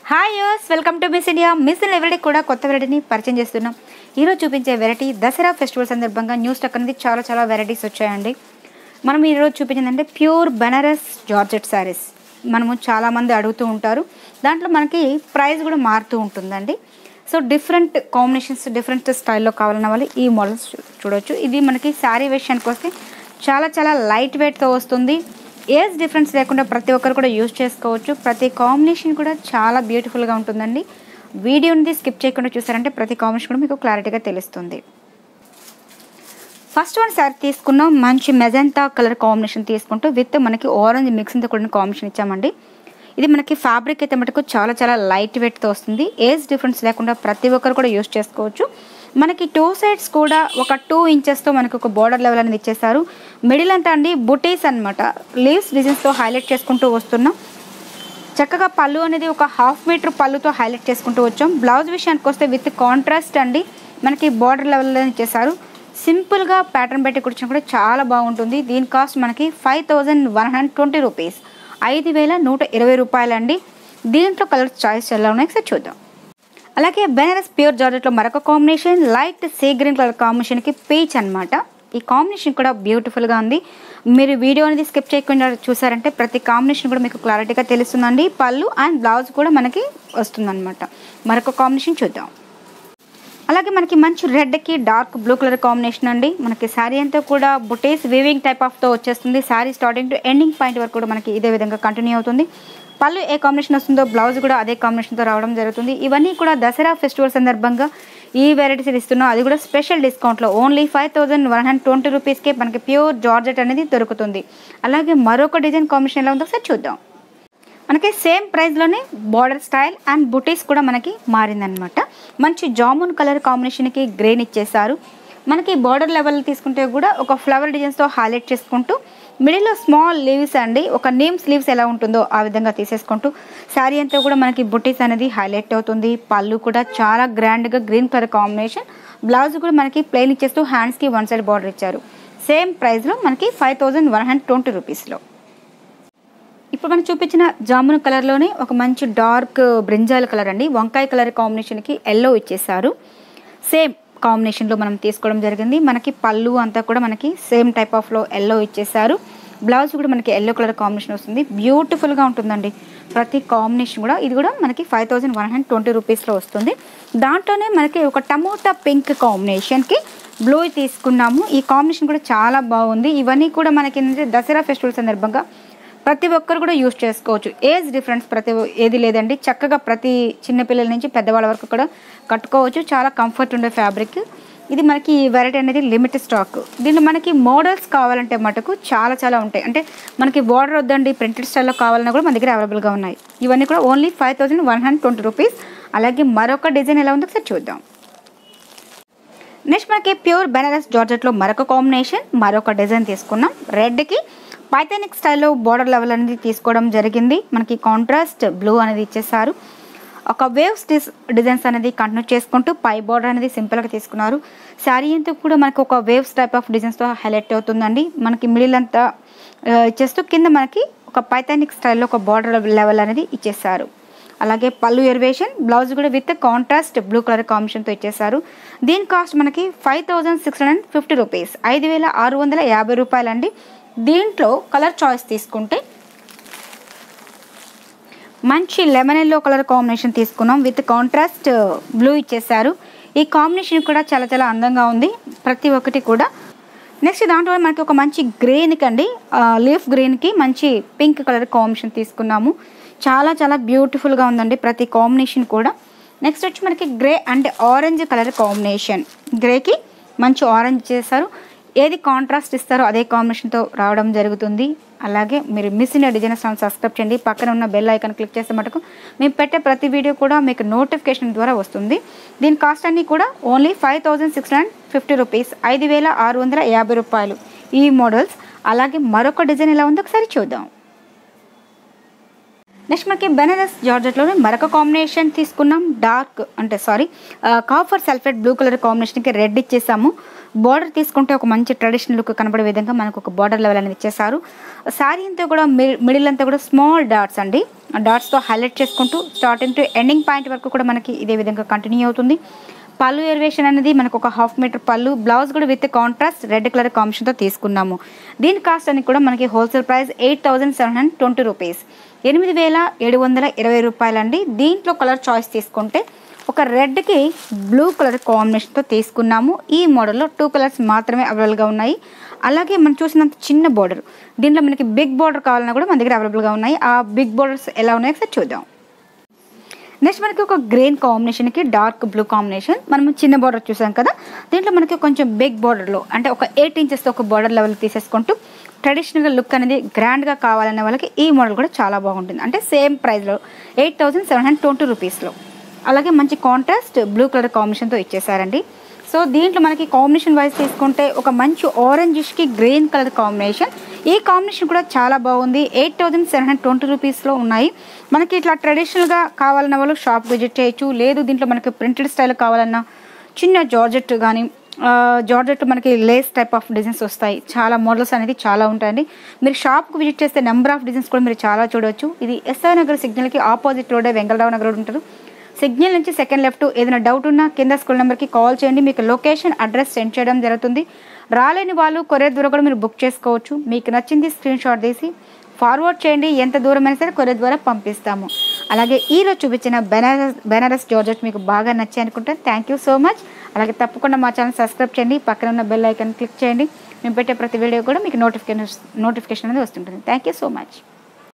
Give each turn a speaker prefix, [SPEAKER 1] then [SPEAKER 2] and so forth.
[SPEAKER 1] hi యూస్ welcome to Miss India Miss everyday కూడా కొత్త వెరైటీని పరిచయం చేస్తున్నాం ఈరోజు చూపించే వెరైటీ దసరా ఫెస్టివల్ సందర్భంగా న్యూ స్టాక్ అనేది చాలా చాలా వెరైటీస్ వచ్చాయండి మనం ఈరోజు చూపించిందంటే ప్యూర్ బనారస్ జార్జెట్ శారీస్ మనము చాలామంది అడుగుతూ ఉంటారు దాంట్లో మనకి ప్రైస్ కూడా మారుతూ ఉంటుందండి సో డిఫరెంట్ కాంబినేషన్స్ డిఫరెంట్ స్టైల్లో కావాలన్న వాళ్ళు ఈ మోడల్స్ చూ- చూడొచ్చు ఇది మనకి శారీ విషయానికి వస్తే చాలా చాలా లైట్ వెయిట్తో వస్తుంది ఏజ్ డిఫరెన్స్ లేకుండా ప్రతి ఒక్కరు కూడా యూజ్ చేసుకోవచ్చు ప్రతి కాంబినేషన్ కూడా చాలా బ్యూటిఫుల్గా ఉంటుందండి వీడియోని స్కిప్ చేయకుండా చూసారంటే ప్రతి కాంబినేషన్ కూడా మీకు క్లారిటీగా తెలుస్తుంది ఫస్ట్ వన్ సారీ తీసుకున్నాం మంచి మెజంతా కలర్ కాంబినేషన్ తీసుకుంటూ విత్ మనకి ఆరెంజ్ మిక్సింగ్తో కూడిన కాంబినేషన్ ఇచ్చామండి ఇది మనకి ఫ్యాబ్రిక్ అయితే మటుకు చాలా చాలా లైట్ వెయిట్తో వస్తుంది ఏజ్ డిఫరెన్స్ లేకుండా ప్రతి ఒక్కరు కూడా యూస్ చేసుకోవచ్చు మనకి టూ సైడ్స్ కూడా ఒక టూ ఇంచెస్తో మనకి ఒక బోర్డర్ లెవెల్ అనేది ఇచ్చేసారు మిడిల్ అంతా అండి బుటీస్ అనమాట లీవ్స్ డిజైన్స్తో హైలైట్ చేసుకుంటూ వస్తున్నాం చక్కగా పళ్ళు అనేది ఒక హాఫ్ మీటర్ పళ్ళుతో హైలైట్ చేసుకుంటూ వచ్చాం బ్లౌజ్ విషయానికి వస్తే విత్ కాంట్రాస్ట్ అండి మనకి బార్డర్ లెవెల్లో ఇచ్చేసారు సింపుల్గా ప్యాటర్న్ పెట్టి కుడిచిన కూడా చాలా బాగుంటుంది దీని కాస్ట్ మనకి five thousand one hundred twenty rupees ఐదు వేల నూట ఇరవై రూపాయలండి దీంట్లో కలర్స్ చాయిస్ ఎలా ఉన్నాయి ఒకసారి చూద్దాం అలాగే బెనారస్ ప్యూర్ జార్జెట్లో మరొక combination light sea green colour కాంబినేషన్కి పీచ్ అన్నమాట ఈ కాంబినేషన్ కూడా బ్యూటిఫుల్గా ఉంది మీరు వీడియో అనేది స్కిప్ చేయకుండా చూసారంటే ప్రతి కాంబినేషన్ కూడా మీకు క్లారిటీగా తెలుస్తుందండి పళ్ళు అండ్ బ్లౌజ్ కూడా మనకి వస్తుందన్నమాట మరొక కాంబినేషన్ చూద్దాం అలాగే మనకి మంచి రెడ్కి డార్క్ బ్లూ కలర్ కాంబినేషన్ అండి మనకి శారీ అంతా కూడా బుటేస్ వీవింగ్ టైప్ ఆఫ్తో వచ్చేస్తుంది sari starting to ending point వరకు కూడా మనకి ఇదే విధంగా కంటిన్యూ అవుతుంది పళ్ళు ఏ కాంబినేషన్ వస్తుందో బ్లౌజ్ కూడా అదే కాంబినేషన్తో రావడం జరుగుతుంది ఇవన్నీ కూడా దసరా ఫెస్టివల్ సందర్భంగా ఈ వెరైటీస్ ఇస్తున్నాం అది కూడా స్పెషల్ డిస్కౌంట్లో only five thousand one hundred twenty రూపీస్కే మనకి ప్యూర్ జార్జెట్ అనేది దొరుకుతుంది అలాగే మరొక డిజైన్ కాంబినేషన్ ఎలా ఉందో ఒకసారి చూద్దాం మనకి సేమ్ ప్రైస్లోనే బార్డర్ స్టైల్ అండ్ బుటీస్ కూడా మనకి మారిందనమాట మంచి జామున్ కలర్ కాంబినేషన్కి గ్రీన్ ఇచ్చేసారు మనకి బార్డర్ లెవెల్ తీసుకుంటే కూడా ఒక ఫ్లవర్ డిజైన్స్తో హైలైట్ చేసుకుంటూ మిడిల్లో స్మాల్ లీవ్స్ అండి ఒక నేమ్ స్లీవ్స్ ఎలా ఉంటుందో ఆ విధంగా తీసేసుకుంటూ శారీ అంతా కూడా మనకి బుటీస్ అనేది హైలైట్ అవుతుంది పళ్ళు కూడా చాలా గ్రాండ్గా గ్రీన్ కలర్ కాంబినేషన్ బ్లౌజ్ కూడా మనకి ప్లెయిన్ ఇచ్చేస్తూ హ్యాండ్స్కి వన్ సైడ్ బార్డర్ ఇచ్చారు సేమ్ ప్రైస్లో మనకి five thousand one hundred twenty రూపీస్లో ఇప్పుడు మనం చూపించిన జామున్ కలర్లోనే ఒక మంచి డార్క్ బ్రింజాల్ కలర్ అండి వంకాయ కలర్ కాంబినేషన్కి ఎల్లో ఇచ్చేసారు సేమ్ కాంబినేషన్లో మనం తీసుకోవడం జరిగింది మనకి పళ్ళు అంతా కూడా మనకి సేమ్ టైప్ ఆఫ్లో ఎల్లో ఇచ్చేసారు బ్లౌజ్ కూడా మనకి ఎల్లో కలర్ కాంబినేషన్ వస్తుంది బ్యూటిఫుల్గా ఉంటుందండి ప్రతి కాంబినేషన్ కూడా ఇది కూడా మనకి five thousand one hundred twenty రూపీస్లో వస్తుంది దాంట్లోనే మనకి ఒక టమోటా పింక్ కాంబినేషన్కి బ్లూ తీసుకున్నాము ఈ కాంబినేషన్ కూడా చాలా బాగుంది ఇవన్నీ కూడా మనకి ఏంటంటే దసరా ఫెస్టివల్ సందర్భంగా ప్రతి ఒక్కరు కూడా యూస్ చేసుకోవచ్చు ఏజ్ డిఫరెన్స్ ప్రతి ఏది లేదండి చక్కగా ప్రతి చిన్నపిల్లల నుంచి పెద్దవాళ్ళ వరకు కూడా కట్టుకోవచ్చు చాలా కంఫర్ట్ ఉండే ఫ్యాబ్రిక్ ఇది మనకి ఈ వెరైటీ అనేది లిమిట్ స్టాక్ దీనిలో మనకి మోడల్స్ కావాలంటే మటుకు చాలా చాలా ఉంటాయి అంటే మనకి బార్డర్ వద్దండి ప్రింటెడ్ స్టైల్లో కావాలన్నా కూడా మన దగ్గర అవైలబుల్గా ఉన్నాయి ఇవన్నీ కూడా only five thousand one hundred twenty rupees అలాగే మరొక డిజైన్ ఎలా ఉందో ఒకసారి చూద్దాం నెక్స్ట్ మనకి ప్యూర్ బెనారస్ జార్జెట్లో మరొక కాంబినేషన్ మరొక డిజైన్ తీసుకున్నాం రెడ్కి పైథానిక్ స్టైల్లో బార్డర్ లెవెల్ అనేది తీసుకోవడం జరిగింది మనకి కాంట్రాస్ట్ బ్లూ అనేది ఇచ్చేసారు ఒక వేవ్స్ డిస్ డిజైన్స్ అనేది కంటిన్యూ చేసుకుంటూ పై బార్డర్ అనేది సింపుల్గా తీసుకున్నారు శారీ అంతా కూడా మనకి ఒక వేవ్స్ టైప్ ఆఫ్ డిజైన్స్తో హైలైట్ అవుతుందండి మనకి మిడిల్ అంతా ఆ, ఇచ్చేస్తూ కింద మనకి ఒక పైథానిక్ స్టైల్లో ఒక బార్డర్ లెవెల్ అనేది ఇచ్చేసారు అలాగే పళ్ళు ఎరివేషన్ బ్లౌజ్ కూడా విత్ కాంట్రాస్ట్ బ్లూ కలర్ కాంబినేషన్తో ఇచ్చేసారు దీని కాస్ట్ మనకి five thousand six hundred fifty rupees ఐదు వేల ఆరు వందల యాభై రూపాయలండి దీంట్లో కలర్ చాయిస్ తీసుకుంటే మంచి లెమన్ ఎల్లో కలర్ కాంబినేషన్ తీసుకున్నాం విత్ కాంట్రాస్ట్ బ్లూ ఇచ్చేసారు ఈ కాంబినేషన్ కూడా చాలా చాలా అందంగా ఉంది ప్రతి ఒక్కటి కూడా నెక్స్ట్ దాంట్లో మనకి ఒక మంచి గ్రీన్కి అండి లీఫ్ గ్రీన్కి మంచి పింక్ కలర్ కాంబినేషన్ తీసుకున్నాము చాలా చాలా బ్యూటిఫుల్గా ఉందండి ప్రతి కాంబినేషన్ కూడా నెక్స్ట్ వచ్చి మనకి grey and orange colour combination గ్రేకి మంచి ఆరెంజ్ చేశారు ఏది కాంట్రాస్ట్ ఇస్తారో అదే కాంబినేషన్తో రావడం జరుగుతుంది అలాగే మీరు మిస్ అయిన డిజైన్ ఛానల్ సబ్స్క్రైబ్ చేయండి పక్కన ఉన్న బెల్ ఐకాన్ క్లిక్ చేస్తే మటుకు మేము పెట్టే ప్రతి వీడియో కూడా మీకు నోటిఫికేషన్ ద్వారా వస్తుంది దీని కాస్ట్ అన్నీ కూడా only five thousand six hundred fifty rupees ఐదు వేల ఆరు వందల యాభై రూపాయలు ఈ మోడల్స్ అలాగే మరొక డిజైన్ ఎలా ఉందో ఒకసారి చూద్దాం నెక్స్ట్ మనకి బెనారస్ జార్జెట్లోనే మరొక కాంబినేషన్ తీసుకున్నాం డార్క్ అంటే sorry copper sulphate blue colour కాంబినేషన్కి రెడ్ ఇచ్చేసాము బార్డర్ తీసుకుంటే ఒక మంచి ట్రెడిషనల్ లుక్ కనబడే విధంగా మనకు ఒక బార్డర్ లెవెల్ అనేది ఇచ్చేసారు శారీ అంతా కూడా మిడిల్ అంతా కూడా స్మాల్ డాట్స్ అండి ఆ డాట్స్తో హైలైట్ చేసుకుంటూ స్టార్టింగ్ టు ఎండింగ్ పాయింట్ వరకు కూడా మనకి ఇదే విధంగా కంటిన్యూ అవుతుంది పళ్ళు ఎరివేషన్ అనేది మనకు ఒక హాఫ్ మీటర్ పళ్ళు బ్లౌజ్ కూడా విత్ కాంట్రాస్ట్ రెడ్ కలర్ కాంబినేషన్తో తీసుకున్నాము దీని కాస్ట్ అని కూడా మనకి wholesale price eight thousand seven hundred twenty rupees ఎనిమిది వేల ఏడు వందల ఇరవై రూపాయలండి దీంట్లో కలర్ చాయిస్ తీసుకుంటే ఒక రెడ్కి బ్లూ కలర్ కాంబినేషన్తో తీసుకున్నాము ఈ మోడల్లో టూ కలర్స్ మాత్రమే అవైలబుల్గా ఉన్నాయి అలాగే మనం చూసినంత చిన్న బార్డర్ దీంట్లో మనకి బిగ్ బార్డర్ కావాలన్నా కూడా మన దగ్గర అవైలబుల్గా ఉన్నాయి ఆ బిగ్ బార్డర్స్ ఎలా ఉన్నాయో ఒకసారి చూద్దాం నెక్స్ట్ మనకి ఒక గ్రీన్ కాంబినేషన్కి డార్క్ బ్లూ కాంబినేషన్ మనం చిన్న బార్డర్ చూసాం కదా దీంట్లో మనకి కొంచెం బిగ్ బార్డర్లో అంటే ఒక ఎయిట్ ఇంచెస్తో ఒక బార్డర్ లెవెల్ తీసేసుకుంటూ ట్రెడిషనల్గా లుక్ అనేది గ్రాండ్గా కావాలనే వాళ్ళకి ఈ మోడల్ కూడా చాలా బాగుంటుంది అంటే సేమ్ ప్రైస్లో eight thousand seven hundred twenty రూపీస్లో అలాగే మంచి కాంట్రాస్ట్ బ్లూ కలర్ కాంబినేషన్తో ఇచ్చేసారండి సో దీంట్లో మనకి కాంబినేషన్ వైజ్ తీసుకుంటే ఒక మంచి ఆరెంజిష్కి గ్రీన్ కలర్ కాంబినేషన్ ఈ కాంబినేషన్ కూడా చాలా బాగుంది eight thousand seven hundred twenty రూపీస్లో ఉన్నాయి మనకి ఇట్లా ట్రెడిషనల్గా కావాలన్న వాళ్ళు షాప్ విజిట్ చేయొచ్చు లేదు దీంట్లో మనకి ప్రింటెడ్ స్టైల్ కావాలన్నా చిన్న జార్జెట్ కానీ జార్జెట్ మనకి లేస్ టైప్ ఆఫ్ డిజైన్స్ వస్తాయి చాలా మోడల్స్ అనేది చాలా ఉంటాయండి మీరు షాప్కి విజిట్ చేస్తే నెంబర్ ఆఫ్ డిజైన్స్ కూడా మీరు చాలా చూడవచ్చు ఇది ఎస్ఆర్ నగర్ సిగ్నల్కి ఆపోజిట్ రోడే వెంగళరావు నగర్ రోడ్ ఉంటారు సిగ్నల్ నుంచి సెకండ్ లెఫ్ట్ ఏదైనా డౌట్ ఉన్నా కింద స్కూల్ నెంబర్కి కాల్ చేయండి మీకు లొకేషన్ అడ్రస్ సెండ్ చేయడం జరుగుతుంది రాలేని వాళ్ళు కొరియర్ ద్వారా కూడా మీరు బుక్ చేసుకోవచ్చు మీకు నచ్చింది స్క్రీన్ షాట్ తీసి ఫార్వర్డ్ చేయండి ఎంత దూరమైనా సరే కొరియర్ ద్వారా పంపిస్తాము అలాగే ఈరోజు చూపించిన బెనారస్ బెనారస్ జార్జెట్ మీకు బాగా నచ్చాయి అనుకుంటే థ్యాంక్ యూ సో మచ్ అలాగే తప్పకుండా మా ఛానల్ సబ్స్క్రైబ్ చేయండి పక్కన ఉన్న బెల్ ఐకాన్ క్లిక్ చేయండి మేము పెట్టే ప్రతి వీడియో కూడా మీకు నోటిఫికేషన్ నోటిఫికేషన్ అనేది వస్తుంటుంది థ్యాంక్ యూ సో మచ్